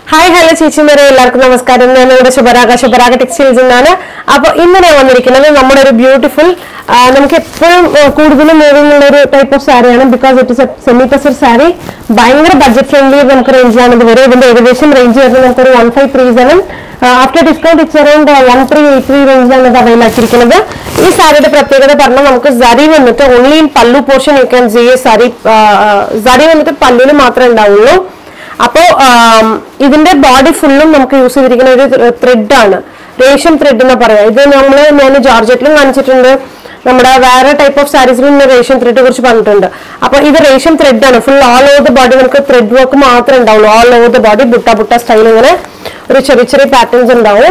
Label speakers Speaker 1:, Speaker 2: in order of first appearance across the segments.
Speaker 1: Hi hello ചേച്ചിമാരെ എല്ലാവർക്കും നമസ്കാരം ഞാൻ ഇവിടെ ശുഭരാഗ ശുഭരാഗ ടെക്സ്റ്റൈൽസ് എന്നാണ് അപ്പൊ ഇന്ന് ഞാൻ വന്നിരിക്കുന്നത് നമ്മുടെ ഒരു ബ്യൂട്ടിഫുൾ നമുക്ക് എപ്പോഴും ആ, കൂടുതലും മൂവിംഗ് ഒരു ടൈപ്പ് ഓഫ് സാരിയാണ് because it is a semi tussar sari ഭയങ്കര ബഡ്ജറ്റ് ഫ്രണ്ട്ലി നമുക്ക് റേഞ്ച് ആണ് ഇത് വരും ഇതിന്റെ ഏകദേശം റേഞ്ച് വരുന്നത് നമുക്ക് ഒരു one five three seven after discount it's around one three eight three റേഞ്ചിലാണ് ഇത് അവൈൽ ആക്കിയിരിക്കുന്നത് ഈ സാരിയുടെ പ്രത്യേകത പറഞ്ഞാൽ നമുക്ക് സരി വന്നിട്ട് only in pallu portion you can see sari zari വന്നിട്ട് പല്ലുവിൽ മാത്രമേ ഉണ്ടാവുള്ളൂ അപ്പോ ആം, ഇതിന്റെ ബോഡി ഫുള്ളും നമുക്ക് യൂസ് ചെയ്തിരിക്കുന്ന ഒരു ത്രെഡ് ആണ് റേഷൻ ത്രെഡ് എന്ന് പറയാം ഇത് നമ്മൾ ഞാൻ ജോർജറ്റിലും കാണിച്ചിട്ടുണ്ട് നമ്മുടെ വേറെ ടൈപ്പ് ഓഫ് സാരീസിലും റേഷൻ ത്രെഡ് കുറിച്ച് പറഞ്ഞിട്ടുണ്ട് അപ്പൊ ഇത് റേഷൻ ത്രെഡ് ആണ് full all over the body നമുക്ക് ത്രെഡ് വർക്ക് മാത്രമേ ഉണ്ടാവുള്ളൂ all over the body butta butta style ഇങ്ങനെ ഒരു ചെറിയ ചെറിയ പാറ്റേൺസ് ഉണ്ടാവും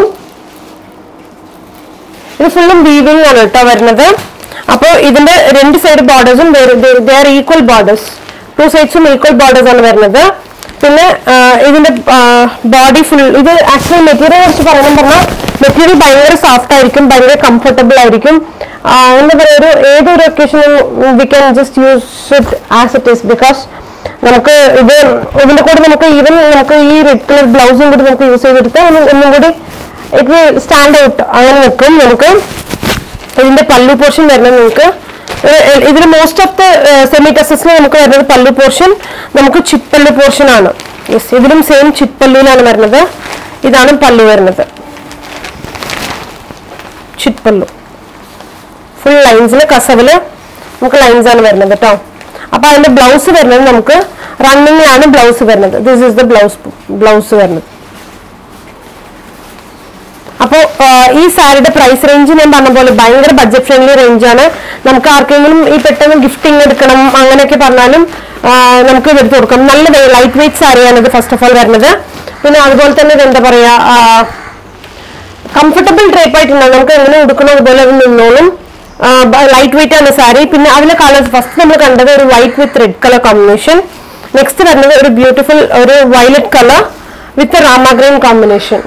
Speaker 1: ഇത് ഫുള്ളും വീവിംഗ് ആണ് കേട്ടോ വരുന്നത് അപ്പോൾ ഇതിന്റെ രണ്ട് സൈഡ് ബോർഡേഴ്സും ദർ ഈക്വൽ ബോർഡേഴ്സ് ടു സൈഡ്സും ഈക്വൽ ബോർഡേഴ്സ് ആണ് വരുന്നത് പിന്നെ ആ, ഇതിന്റെ ബോഡി ഫുൾ ഇത് ആക്ച്വലി മെറ്റീരിയൽ കുറിച്ച് പറയണം പറഞ്ഞാൽ മെറ്റീരിയൽ ഭയങ്കര സോഫ്റ്റ് ആയിരിക്കും ഭയങ്കര കംഫർട്ടബിൾ ആയിരിക്കും ആ, എന്താ പറയുക ഒരു ഏതൊരു ഒക്കേഷനും we can just use it as it is because നമുക്ക് ഇത് ഇതിന്റെ കൂടെ നമുക്ക് ഈവൻ നമുക്ക് ഈ റെഡ് കളർ ബ്ലൗസും കൂടി നമുക്ക് യൂസ് ചെയ്തെടുത്താൽ ഒന്നും ഒന്നും കൂടി ഇറ്റ് സ്റ്റാൻഡ് ഔട്ട് അങ്ങനെ നിൽക്കും നമുക്ക് ഇതിന്റെ പല്ലു പോർഷൻ വരുന്നത് നിങ്ങൾക്ക് ഇതിൽ മോസ്റ്റ് ഓഫ് ദ സെമി ടെസസിൽ നമുക്ക് വരുന്നത് പല്ലു പോർഷൻ നമുക്ക് ചിപ്പല്ലു പോർഷൻ ആണ് യെസ് ഇതിലും സെയിം ചിപ്പല്ലുവിലാണ് വരുന്നത് ഇതാണ് പല്ലു വരുന്നത് ചിപ്പല്ലു ഫുൾ ലൈൻസിൽ കസവില് നമുക്ക് ലൈൻസ് ആണ് വരുന്നത് കേട്ടോ അപ്പൊ അതിന്റെ ബ്ലൗസ് വരുന്നത് നമുക്ക് റണ്ണിങ്ങിലാണ് ബ്ലൗസ് വരുന്നത് this is the blouse blouse വരുന്നത് അപ്പോൾ ഈ സാരിയുടെ പ്രൈസ് റേഞ്ച് ഞാൻ പറഞ്ഞ പോലെ ഭയങ്കര ബഡ്ജറ്റ് ഫ്രണ്ട്ലി റേഞ്ച് ആണ് നമുക്ക് ആർക്കെങ്കിലും ഈ പെട്ടെന്ന് ഗിഫ്റ്റിംഗ് എടുക്കണം അങ്ങനെയൊക്കെ പറഞ്ഞാലും ആ, നമുക്ക് ഇത് എടുത്ത് കൊടുക്കാം നല്ല ലൈറ്റ് വെയിറ്റ് സാരിയാണ് ഇത് ഫസ്റ്റ് ഓഫ് ഓൾ വരുന്നത് പിന്നെ അതുപോലെ തന്നെ ഇത് എന്താ പറയാ കംഫർട്ടബിൾ ഡ്രേപ്പ് ആയിട്ടുണ്ടാവും നമുക്ക് എങ്ങനെ ഉടുക്കണം അതുപോലെ അത് നിന്നോളും ലൈറ്റ് വെയിറ്റ് ആണ് സാരി പിന്നെ അതിലെ കളേഴ്സ് ഫസ്റ്റ് നമ്മൾ കണ്ടത് ഒരു white with red colour combination next വരുന്നത് ഒരു ബ്യൂട്ടിഫുൾ ഒരു violet colour with rama green combination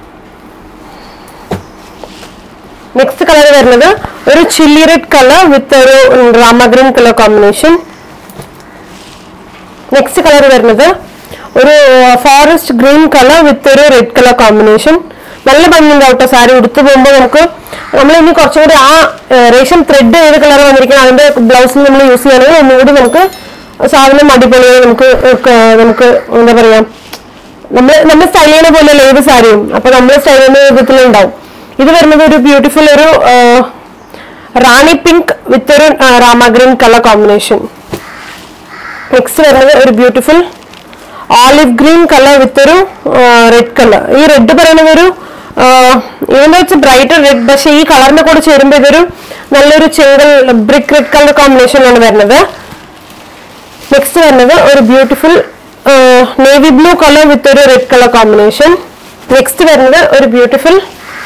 Speaker 1: next colour വരുന്നത് ഒരു ചില്ലി റെഡ് കളർ വിത്ത് ഒരു rama green colour combination next colour വരുന്നത് ഒരു ഫോറസ്റ്റ് ഗ്രീൻ കളർ വിത്ത് ഒരു റെഡ് കളർ കോമ്പിനേഷൻ നല്ല ഭംഗിയുണ്ടാവും കേട്ടോ സാരി ഉടുത്തു പോകുമ്പോൾ നമുക്ക് നമ്മൾ ഇനി കുറച്ചും കൂടി ആ റേഷൻ ത്രെഡ് ഏത് കളർ വന്നിരിക്കണം അതിന്റെ ബ്ലൗസിൽ നമ്മൾ യൂസ് ചെയ്യണമെങ്കിൽ ഒന്നുകൂടി നമുക്ക് സാധനം അടിപൊളിയായി നമുക്ക് ഒക്കെ നമുക്ക് എന്താ പറയാ നമ്മൾ നമ്മൾ സ്റ്റൈൽ ചെയ്യുന്ന പോലെയല്ലേ ഏത് സാരിയും അപ്പൊ നമ്മൾ സ്റ്റൈൽ ചെയ്യുന്ന വിധത്തിലുണ്ടാവും ഇത് വരുന്നത് ഒരു ബ്യൂട്ടിഫുൾ ഒരു ആ, റാണി പിങ്ക് വിത്ത് ഒരു രാമഗ്രീൻ കളർ കോമ്പിനേഷൻ നെക്സ്റ്റ് വരുന്നത് ഒരു beautiful olive green colour with ഒരു റെഡ് കളർ ഈ റെഡ് പറയുന്നത് ഒരു ഇവന്ന് വെച്ച് ബ്രൈറ്റ് റെഡ് പക്ഷെ ഈ കളറിന്റെ കൂടെ ചേരുമ്പോൾ ഇതൊരു നല്ലൊരു ചെങ്കൽ ബ്രിക്ക് റെഡ് കളർ കോമ്പിനേഷനാണ് വരുന്നത് നെക്സ്റ്റ് വരുന്നത് ഒരു beautiful navy blue colour with ഒരു റെഡ് കളർ കോമ്പിനേഷൻ നെക്സ്റ്റ് വരുന്നത് ഒരു ബ്യൂട്ടിഫുൾ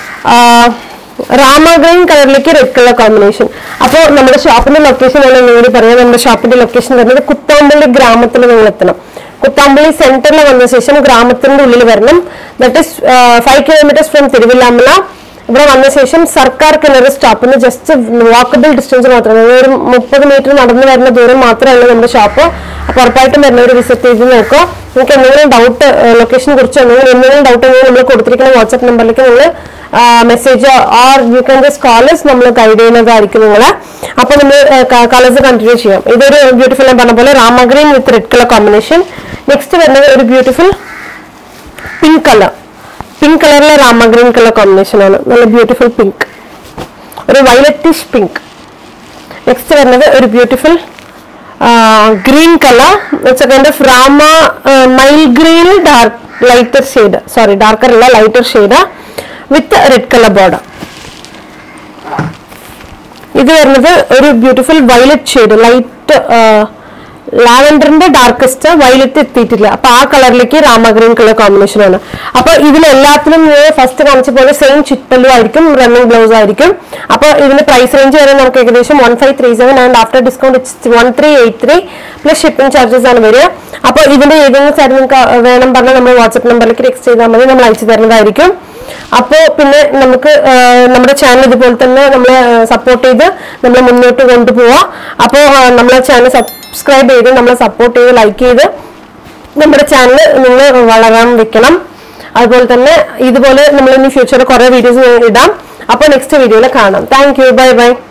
Speaker 1: രാമഗ്രീൻ കളറിലേക്ക് റെഡ് കളർ കോമ്പിനേഷൻ അപ്പോൾ നമ്മുടെ ഷോപ്പിന്റെ ലൊക്കേഷൻ ആണ് ഒന്നുകൂടി പറയാം നമ്മുടെ ഷോപ്പിന്റെ ലൊക്കേഷൻ വരുന്നത് കുത്താമ്പള്ളി ഗ്രാമത്തിൽ നിങ്ങൾ എത്തണം കുത്താമ്പള്ളി സെന്ററിൽ വന്ന ശേഷം ഗ്രാമത്തിന്റെ ഉള്ളിൽ വരണം that is five kilometres from Thiruvilwamala ഇവിടെ വന്ന ശേഷം സർക്കാർ കിണർ സ്റ്റോപ്പിൽ നിന്ന് ജസ്റ്റ് വാക്കബിൾ ഡിസ്റ്റൻസ് മാത്രമേ ഉള്ളൂ. ഒരു മുപ്പത് മീറ്റർ നടന്നു വരുന്ന ദൂരം മാത്രമേ ഉള്ളൂ നമ്മുടെ ഷോപ്പ് അപ്പോൾ ഉറപ്പായിട്ടും വരുന്നവർ വിസിറ്റ് ചെയ്ത് നോക്കുക നിങ്ങൾക്ക് എന്തെങ്കിലും ഡൗട്ട് ലൊക്കേഷനെ കുറിച്ച് എന്തെങ്കിലും എന്തെങ്കിലും ഡൗട്ട് ഉണ്ടെങ്കിൽ നമ്മൾ കൊടുത്തിരിക്കുന്ന വാട്സ്ആപ്പ് നമ്പറിലേക്ക് നിങ്ങൾ message or you can just call us നമ്മൾ ഗൈഡ് ചെയ്യുന്നതായിരിക്കും നിങ്ങളെ അപ്പോൾ നമ്മൾ കളേഴ്സ് കണ്ടിന്യൂ ചെയ്യാം ഇതൊരു ബ്യൂട്ടിഫുൾ ഞാൻ പറഞ്ഞ പോലെ rama green with red colour combination next വരുന്നത് ഒരു ബ്യൂട്ടിഫുൾ പിങ്ക് കളർ പിങ്ക് കളറിലെ രാമഗ്രീൻ കളർ കോമ്പിനേഷൻ ആണ് നല്ല ബ്യൂട്ടിഫുൾ പിങ്ക് ഒരു വയലറ്റിഷ് പിങ്ക് നെക്സ്റ്റ് വരുന്നത് ഒരു beautiful green colour it's a kind of rama mild green dark lighter shade sorry darker അല്ല lighter shade with red colour border ഇത് വരുന്നത് ഒരു ബ്യൂട്ടിഫുൾ വയലറ്റ് ഷെയ്ഡ് ലൈറ്റ് ലാവൻഡറിന്റെ ഡാർക്കസ്റ്റ് വയലറ്റ് എത്തിയിട്ടില്ല അപ്പൊ ആ കളറിലേക്ക് രാമഗ്രീൻ കളർ കോമ്പിനേഷൻ ആണ് അപ്പൊ ഇതിലെല്ലാത്തിനും ഫസ്റ്റ് കാണിച്ച പോലെ സെയിം ചിറ്റലും ആയിരിക്കും റണ്ണിങ് ബ്ലൗസ് ആയിരിക്കും അപ്പൊ ഇതിന്റെ പ്രൈസ് റേഞ്ച് വരെ നമുക്ക് ഏകദേശം one five three seven and after discount it's one three eight three plus shipping charges ആണ് വരിക അപ്പൊ ഇതിന്റെ ഏതെങ്കിലും സൈഡ് നിങ്ങൾക്ക് വേണം പറഞ്ഞാൽ നമ്മൾ വാട്സ്ആപ്പ് നമ്പറിലേക്ക് ടെക്സ്റ്റ് ചെയ്താൽ മതി നമ്മൾ അയച്ചു തരുന്നതായിരിക്കും അപ്പോൾ പിന്നെ നമുക്ക് ആ, നമ്മുടെ ചാനൽ ഇതുപോലെ തന്നെ നമ്മൾ സപ്പോർട്ട് ചെയ്ത് നമ്മൾ മുന്നോട്ട് കൊണ്ടുപോവാം അപ്പോൾ നമ്മളെ ചാനൽ സബ്സ്ക്രൈബ് ചെയ്ത് നമ്മളെ സപ്പോർട്ട് ചെയ്ത് ലൈക്ക് ചെയ്ത് നമ്മുടെ ചാനൽ നിങ്ങൾ വളരാൻ വെക്കണം അതുപോലെ തന്നെ ഇതുപോലെ നമ്മൾ ഇനി ഫ്യൂച്ചറിൽ കുറെ വീഡിയോസ് ഇടാം അപ്പോൾ നെക്സ്റ്റ് വീഡിയോയിൽ കാണാം താങ്ക് യു ബൈ ബൈ